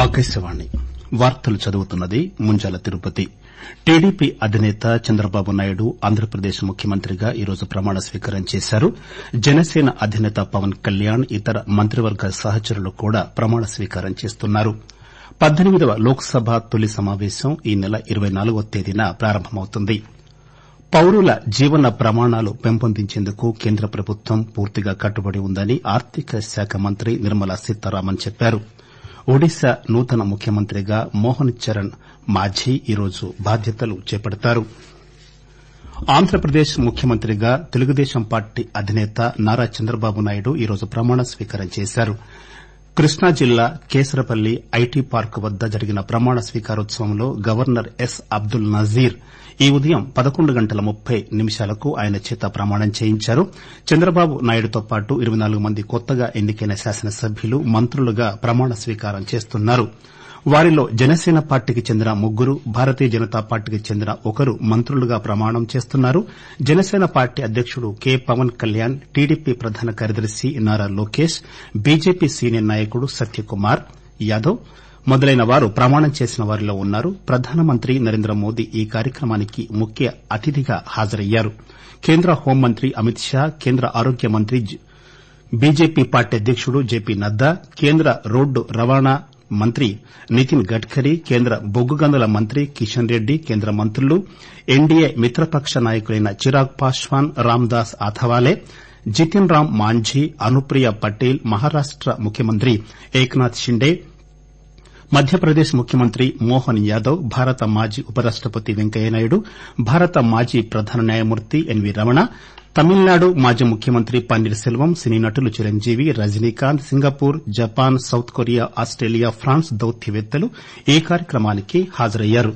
ఆకాశవాణి వార్తలు చదువుతున్నది ముంజాల తిరుపతి టీడీపీ అధినేత చంద్రబాబు నాయుడు ఆంధ్రప్రదేశ్ ముఖ్యమంత్రిగా ఈరోజు ప్రమాణ స్వీకారం చేశారు జనసేన అధినేత పవన్ కళ్యాణ్ ఇతర మంత్రివర్గ సహచరులు కూడా ప్రమాణ స్వీకారం చేస్తున్నారు పద్దెనిమిదవ లోక్ సభ తొలి సమావేశం ఈ నెల ఇరవై నాలుగవ తేదీన ప్రారంభమవుతుంది పౌరుల జీవన ప్రమాణాలు పెంపొందించేందుకు కేంద్ర ప్రభుత్వం పూర్తిగా కట్టుబడి ఉందని ఆర్థిక శాఖ మంత్రి నిర్మలా సీతారామన్ చెప్పారు ఒడిశా నూతన ముఖ్యమంత్రిగా మోహన్ చరణ్ మాఝీ ఈరోజు బాధ్యతలు చేపడతారు ఆంధ్రప్రదేశ్ ముఖ్యమంత్రిగా తెలుగుదేశం పార్టీ అధినేత నారా చంద్రబాబు నాయుడు ఈరోజు ప్రమాణ స్వీకారం చేశారు కృష్ణా జిల్లా కేసరపల్లి ఐటీ పార్క్ వద్ద జరిగిన ప్రమాణ స్వీకారోత్సవంలో గవర్నర్ ఎస్ అబ్దుల్ నజీర్ ఈ ఉదయం పదకొండు గంటల ముప్పై నిమిషాలకు ఆయన చేత ప్రమాణం చేయించారు చంద్రబాబు నాయుడుతో పాటు ఇరవై నాలుగు మంది కొత్తగా ఎన్నికైన శాసనసభ్యులు మంత్రులుగా ప్రమాణ స్వీకారం చేస్తున్నారు వారిలో జనసేన పార్టీకి చెందిన ముగ్గురు భారతీయ జనతా పార్టీకి చెందిన ఒకరు మంత్రులుగా ప్రమాణం చేస్తున్నారు జనసేన పార్టీ అధ్యకుడు కె పవన్ కళ్యాణ్ టీడీపీ ప్రధాన కార్యదర్శి నారా లోకేష్ బీజేపీ సీనియర్ నాయకుడు సత్యకుమార్ యాదవ్ మొదలైన వారు ప్రమాణం చేసిన వారిలో ఉన్నారు ప్రధానమంత్రి నరేంద్ర మోదీ ఈ కార్యక్రమానికి ముఖ్య అతిథిగా హాజరయ్యారు కేంద్ర హోంమంత్రి అమిత్ షా కేంద్ర ఆరోగ్య మంత్రి బీజేపీ పార్టీ అధ్యకుడు జేపీ నడ్డా కేంద్ర రోడ్డు రవాణా మంత్రి నితిన్ గడ్కరీ కేంద్ర బొగ్గు గనుల మంత్రి కిషన్ రెడ్డి కేంద్ర మంత్రులు ఎన్డీఏ మిత్రపక్ష నాయకులైన చిరాగ్ పాశ్వాన్ రామ్దాస్ అథవాలే జితిన్ రామ్ మాంఝీ అనుప్రియ పటేల్ మహారాష్ట ముఖ్యమంత్రి ఏక్నాథ్ షిండే మధ్యప్రదేశ్ ముఖ్యమంత్రి మోహన్ యాదవ్ భారత మాజీ ఉపరాష్టపతి వెంకయ్యనాయుడు భారత మాజీ ప్రధాన న్యాయమూర్తి ఎన్వీ రమణ తమిళనాడు మాజీ ముఖ్యమంత్రి పన్నీర్ సెల్వం సినీ నటులు Chiranjeevi Rajinikanth Singapore Japan South Korea Australia France దౌత్యవేత్తలు ఈ కార్యక్రమానికి హాజరయ్యారు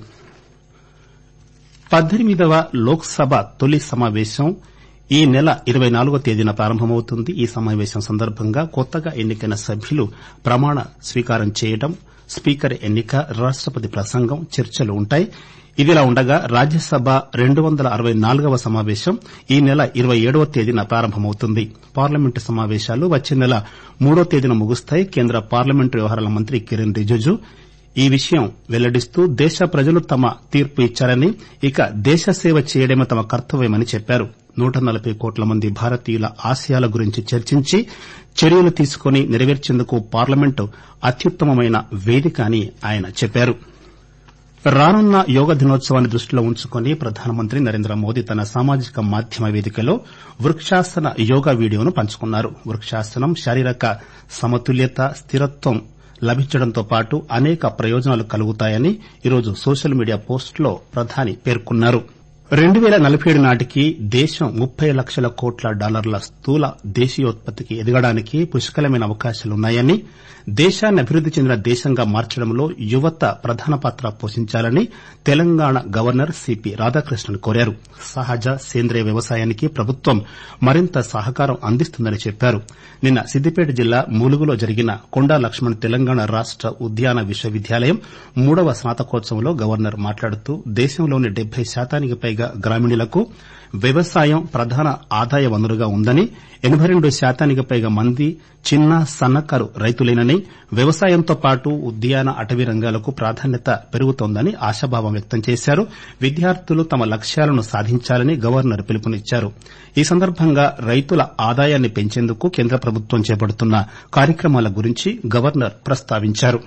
పద్దెనిమిదవ లోక్ సభ తొలి సమావేశం ఈ నెల ఇరవై నాలుగో తేదీన ప్రారంభమవుతుంది ఈ సమావేశం సందర్భంగా కొత్తగా ఎన్నికైన సభ్యులు ప్రమాణ స్వీకారం చేయడం స్పీకర్ ఎన్నిక రాష్టపతి ప్రసంగం చర్చలు ఉంటాయి ఇదిలా ఉండగా రాజ్యసభ రెండు వందల అరవై నాలుగవ సమావేశం ఈ నెల ఇరవై ఏడవ తేదీన ప్రారంభమవుతుంది పార్లమెంటు సమావేశాలు వచ్చే నెల మూడో తేదీన ముగుస్తాయి కేంద్ర పార్లమెంటరీ వ్యవహారాల మంత్రి కిరణ్ రిజిజు ఈ విషయం వెల్లడిస్తూ దేశ ప్రజలు తమ తీర్పు ఇచ్చారని ఇక దేశ సేవ చేయడమే తమ కర్తవ్యమని చెప్పారు నూట నలబై కోట్ల మంది భారతీయుల ఆశయాల గురించి చర్చించి చర్యలు తీసుకుని నెరవేర్చేందుకు పార్లమెంటు అత్యుత్తమమైన వేదిక అని ఆయన చెప్పారు రానున్న యోగా దినోత్సవాన్ని దృష్టిలో ఉంచుకుని ప్రధానమంత్రి నరేంద్ర మోదీ తన సామాజిక మాధ్యమ వేదికలో వృక్షాసన యోగా వీడియోను పంచుకున్నారు వృక్షాసనం శారీరక సమతుల్యత స్థిరత్వం లభించడంతో పాటు అనేక ప్రయోజనాలు కలుగుతాయని ఈరోజు సోషల్ మీడియా పోస్టులో ప్రధాని పేర్కొన్నారు రెండు పేల నలబై ఏడు నాటికి దేశం ముప్పై లక్షల కోట్ల డాలర్ల స్థూల దేశీయోత్పత్తికి ఎదగడానికి పుష్కలమైన అవకాశాలున్నాయని దేశాన్ని అభివృద్ది చెందిన దేశంగా మార్చడంలో యువత ప్రధాన పాత్ర పోషించాలని తెలంగాణ గవర్నర్ సిపి రాధాకృష్ణన్ కోరారు సహజ సేంద్రియ వ్యవసాయానికి ప్రభుత్వం మరింత సహకారం అందిస్తుందని చెప్పారు నిన్న సిద్దిపేట జిల్లా ములుగులో జరిగిన కొండా లక్ష్మణ్ తెలంగాణ రాష్ట ఉద్యాన విశ్వవిద్యాలయం మూడవ స్నాతకోత్సవంలో గవర్నర్ మాట్లాడుతూ దేశంలోని డెబ్బై శాతానికి పైగా గ్రామీణులకు వ్యవసాయం ప్రధాన ఆదాయ వనరుగా ఉందని ఎనబై రెండు శాతానికి పైగా మంది చిన్న సన్నకారు రైతులేనని వ్యవసాయంతో పాటు ఉద్యాన అటవీ రంగాలకు ప్రాధాన్యత పెరుగుతోందని ఆశాభావం వ్యక్తం చేశారు విద్యార్థులు తమ లక్ష్యాలను సాధించాలని గవర్నర్ పిలుపునిచ్చారు ఈ సందర్భంగా రైతుల ఆదాయాన్ని పెంచేందుకు కేంద్ర ప్రభుత్వం చేపడుతున్న కార్యక్రమాల గురించి గవర్నర్ ప్రస్తావించారు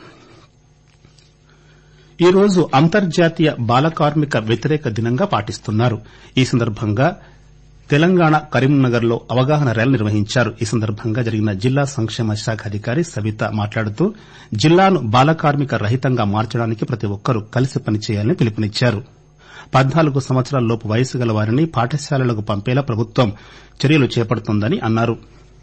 ఈ రోజు అంతర్జాతీయ బాల కార్మిక వ్యతిరేక దినంగా పాటిస్తున్నారు ఈ సందర్భంగా తెలంగాణ కరీంనగర్ లో అవగాహన ర్యాలీ నిర్వహించారు ఈ సందర్భంగా జరిగిన జిల్లా సంక్షేమ శాఖ అధికారి సవిత మాట్లాడుతూ జిల్లాను బాల కార్మిక రహితంగా మార్చడానికి ప్రతి ఒక్కరూ కలిసి పనిచేయాలని పిలుపునిచ్చారు పద్నాలుగు సంవత్సరాలలోపు వయసు గల వారిని పాఠశాలలకు పంపేలా ప్రభుత్వం చర్యలు చేపడుతోందని అన్నారు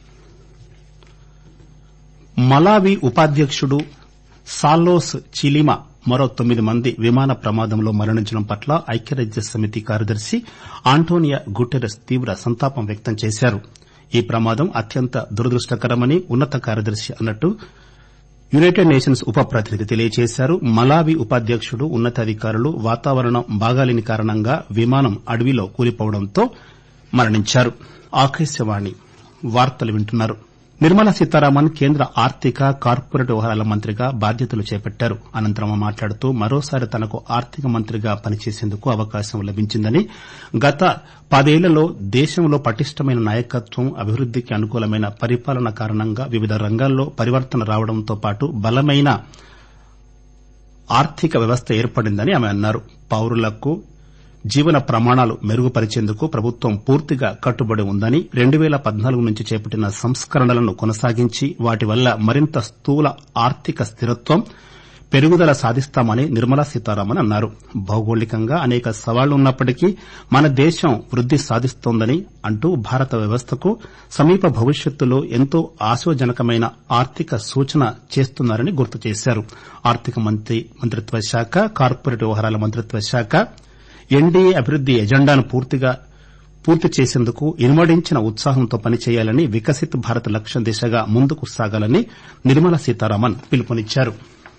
మలావి ఉపాధ్యకుడు సాల్లోస్ చిలిమా మరో తొమ్మిది మంది విమాన ప్రమాదంలో మరణించడం పట్ల ఐక్యరాజ్యసమితి కార్యదర్శి ఆంటోనియా గుటెరస్ తీవ్ర సంతాపం వ్యక్తం చేశారు ఈ ప్రమాదం అత్యంత దురదృష్టకరమని ఉన్నత కార్యదర్శి అన్నట్టు యునైటెడ్ నేషన్స్ ఉప ప్రతినిధి తెలియజేశారు మలావి ఉపాధ్యకుడు ఉన్నతాధికారులు వాతావరణం బాగాలేని కారణంగా విమానం అడవిలో కూలిపోవడంతో మరణించారు నిర్మలా సీతారామన్ కేంద్ర ఆర్థిక కార్పొరేట్ వ్యవహారాల మంత్రిగా బాధ్యతలు చేపట్టారు అనంతరం మాట్లాడుతూ మరోసారి తనకు ఆర్థిక మంత్రిగా పనిచేసేందుకు అవకాశం లభించిందని గత పదేళ్లలో దేశంలో పటిష్టమైన నాయకత్వం అభివృద్దికి అనుకూలమైన పరిపాలన కారణంగా వివిధ రంగాల్లో పరివర్తన రావడంతో పాటు బలమైన ఆర్థిక వ్యవస్థ ఏర్పడిందని ఆమె అన్నారు పౌరులకు జీవన ప్రమాణాలు మెరుగుపరిచేందుకు ప్రభుత్వం పూర్తిగా కట్టుబడి ఉందని రెండు పేల పద్నాలుగు నుంచి చేపట్టిన సంస్కరణలను కొనసాగించి వాటి వల్ల మరింత స్థూల ఆర్థిక స్థిరత్వం పెరుగుదల సాధిస్తామని నిర్మలా సీతారామన్ అన్నారు భౌగోళికంగా అనేక సవాళ్లున్నప్పటికీ మన దేశం వృద్ది సాధిస్తోందని అంటూ భారత వ్యవస్థకు సమీప భవిష్యత్తులో ఎంతో ఆశాజనకమైన ఆర్థిక సూచన చేస్తున్నారని గుర్తు చేశారు ఆర్థిక మంత్రిత్వ శాఖ కార్పొరేట్ వ్యవహారాల మంత్రిత్వ శాఖ ఎన్డీఏ అభివృద్ది ఎజెండాను పూర్తి చేసేందుకు ఇనుమడించిన ఉత్సాహంతో పనిచేయాలని వికసిత్ భారత్ లక్ష్యం దిశగా ముందుకు సాగాలని నిర్మలా సీతారామన్ పిలుపునిచ్చారు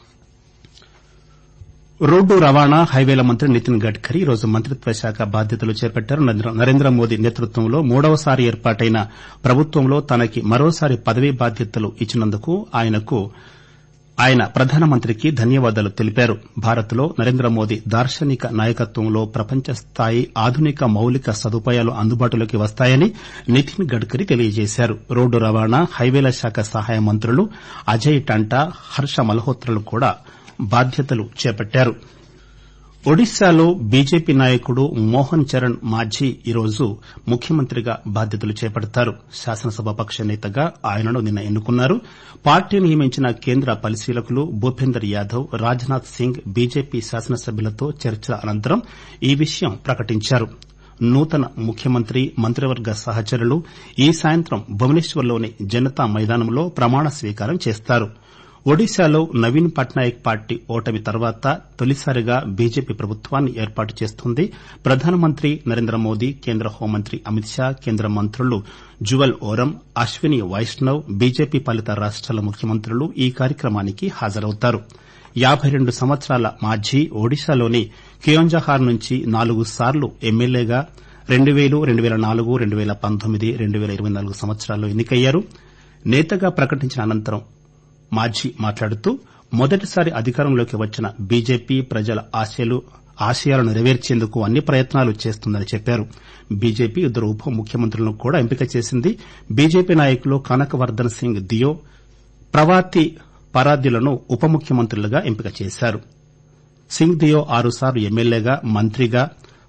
రోడ్డు రవాణా హైవేల మంత్రి నితిన్ గడ్కరీ ఈరోజు మంత్రిత్వ శాఖ బాధ్యతలు చేపట్టారు నరేంద్ర మోదీ నేతృత్వంలో మూడవసారి ఏర్పాటైన ప్రభుత్వంలో తనకి మరోసారి పదవీ బాధ్యతలు ఇచ్చినందుకు ఆయనకు ఆయన ప్రధానమంత్రికి ధన్యవాదాలు తెలిపారు భారత్ లో నరేంద్ర మోదీ దార్శనిక నాయకత్వంలో ప్రపంచ స్థాయి ఆధునిక మౌలిక సదుపాయాలు అందుబాటులోకి వస్తాయని నితిన్ గడ్కరీ తెలియజేశారు రోడ్డు రవాణా హైవేల శాఖ సహాయ మంత్రులు అజయ్ టంటా హర్ష మల్హోత్రలు కూడా బాధ్యతలు చేపట్టారు ఒడిశాలో బీజేపీ నాయకుడు మోహన్ చరణ్ మాఝీ ఈరోజు ముఖ్యమంత్రిగా బాధ్యతలు చేపడతారు శాసనసభాపక్ష నేతగా ఆయనను నిన్న ఎన్నుకున్నారు పార్టీ నియమించిన కేంద్ర పరిశీలకులు భూపేందర్ యాదవ్ రాజ్నాథ్ సింగ్ బీజేపీ శాసనసభ్యులతో చర్చల అనంతరం ఈ విషయం ప్రకటించారు నూతన ముఖ్యమంత్రి మంత్రివర్గ సహచరులు ఈ సాయంత్రం భువనేశ్వర్లోని జనతా మైదానంలో ప్రమాణ స్వీకారం చేస్తారు ఒడిశాలో నవీన్ పట్నాయక్ పార్టీ ఓటమి తర్వాత తొలిసారిగా బీజేపీ ప్రభుత్వాన్ని ఏర్పాటు చేస్తోంది ప్రధానమంత్రి నరేంద్ర మోదీ కేంద్ర హోంమంత్రి అమిత్ షా కేంద్ర మంత్రులు జువల్ ఓరం అశ్విని వైష్ణవ్ బీజేపీ పాలిత రాష్టాల ముఖ్యమంత్రులు ఈ కార్యక్రమానికి హాజరవుతారు యాబై రెండు సంవత్సరాల మాఝీ ఒడిశాలోని కియోంజహార్ నుంచి నాలుగు సార్లు ఎమ్మెల్యేగా రెండు పేలు రెండు పేల నాలుగు రెండు పేల పంతొమ్మిది రెండు పేల ఇరవై నాలుగు సంవత్సరాల్లో ఎన్నికయ్యారు నేతగా ప్రకటించిన అనంతరం మాఝీ మాట్లాడుతూ మొదటిసారి అధికారంలోకి వచ్చిన బీజేపీ ప్రజల ఆశయాలను నెరవేర్చేందుకు అన్ని ప్రయత్నాలు చేస్తుందని చెప్పారు బీజేపీ ఇద్దరు ఉప ముఖ్యమంత్రులను కూడా ఎంపిక చేసింది బీజేపీ నాయకులు కనకవర్దన్ సింగ్ దియో ప్రవాతి పరాద్యులను ఉప ముఖ్యమంత్రులుగా ఎంపిక చేశారు సింగ్ దియో ఆరుసార్లు ఎమ్మెల్యేగా మంత్రిగా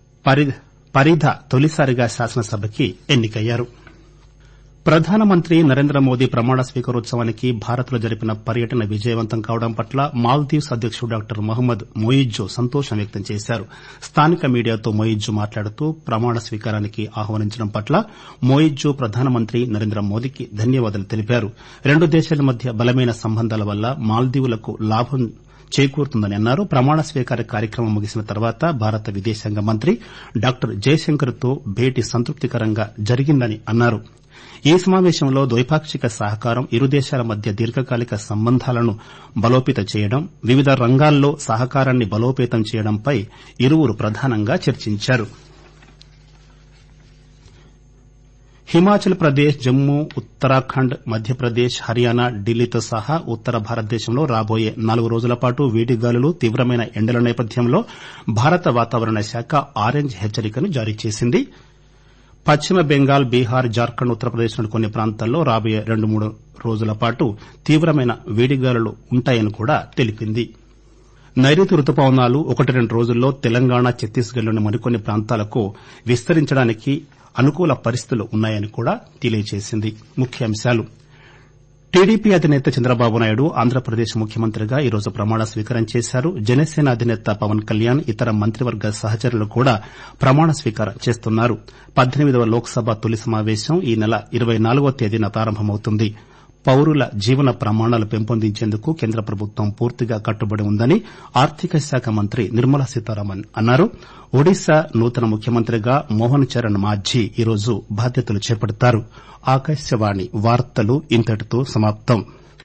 పరిధ తొలిసారిగా శాసనసభకి ఎన్నికయ్యారు ప్రధానమంత్రి నరేంద్ర మోదీ ప్రమాణ స్వీకారోత్సవానికి భారత్ లో జరిపిన పర్యటన విజయవంతం కావడం పట్ల మాల్దీవ్స్ అధ్యకుడు డాక్టర్ మహమ్మద్ మొయిజ్జో సంతోషం వ్యక్తం చేశారు స్థానిక మీడియాతో మొయిజ్జో మాట్లాడుతూ ప్రమాణ స్వీకారానికి ఆహ్వానించడం పట్ల మొయిజ్జో ప్రధానమంత్రి నరేంద్ర మోదీకి ధన్యవాదాలు తెలిపారు రెండు దేశాల మధ్య బలమైన సంబంధాల వల్ల మాల్దీవులకు లాభం చేకూరుతుందని అన్నారు ప్రమాణ స్వీకార కార్యక్రమం ముగిసిన తర్వాత భారత విదేశాంగ మంత్రి డాక్టర్ జయశంకర్ తో భేటీ సంతృప్తికరంగా జరిగిందని అన్నారు ఈ సమావేశంలో ద్వైపాక్షిక సహకారం ఇరు దేశాల మధ్య దీర్ఘకాలిక సంబంధాలను బలోపేతం చేయడం వివిధ రంగాల్లో సహకారాన్ని బలోపేతం చేయడంపై ఇరువురు ప్రధానంగా చర్చించారు హిమాచల్ ప్రదేశ్ జమ్మూ ఉత్తరాఖండ్ మధ్యప్రదేశ్ హర్యానా ఢిల్లీతో సహా ఉత్తర భారతదేశంలో రాబోయే నాలుగు రోజుల పాటు వేడిగాలులు తీవ్రమైన ఎండల నేపథ్యంలో భారత వాతావరణ శాఖ ఆరెంజ్ హెచ్చరికను జారీ చేసింది పశ్చిమ బెంగాల్ బీహార్ జార్ఖండ్ ఉత్తరప్రదేశ్లోని కొన్ని ప్రాంతాల్లో రాబోయే రెండు మూడు రోజుల పాటు తీవ్రమైన వేడిగాలులు ఉంటాయని కూడా తెలిపింది నైరుతి రుతుపవనాలు ఒకటి రెండు రోజుల్లో తెలంగాణ ఛత్తీస్గఢ్లోని మరికొన్ని ప్రాంతాలకు విస్తరించడానికి అనుకూల పరిస్థితులు ఉన్నాయని కూడా తెలియజేసింది ముఖ్యాంశాలు టీడీపీ అధినేత చంద్రబాబు నాయుడు ఆంధ్రప్రదేశ్ ముఖ్యమంత్రిగా ఈరోజు ప్రమాణ స్వీకారం చేశారు జనసేన అధినేత పవన్ కళ్యాణ్ ఇతర మంత్రివర్గ సహచరులు కూడా ప్రమాణ స్వీకారం చేస్తున్నారు పద్దెనిమిదవ లోక్సభ తొలి సమావేశం ఈ నెల ఇరవై నాలుగవ తేదీన ప్రారంభమవుతుంది పౌరుల జీవన ప్రమాణాలు పెంపొందించేందుకు కేంద్ర ప్రభుత్వం పూర్తిగా కట్టుబడి ఉందని ఆర్థిక శాఖ మంత్రి నిర్మలా సీతారామన్ అన్నారు ఒడిశా నూతన ముఖ్యమంత్రిగా మోహన్ చరణ్ మాఝీ ఈరోజు బాధ్యతలు చేపడతారు ఆకాశవాణి వార్తలు ఇంతటితో సమాప్తం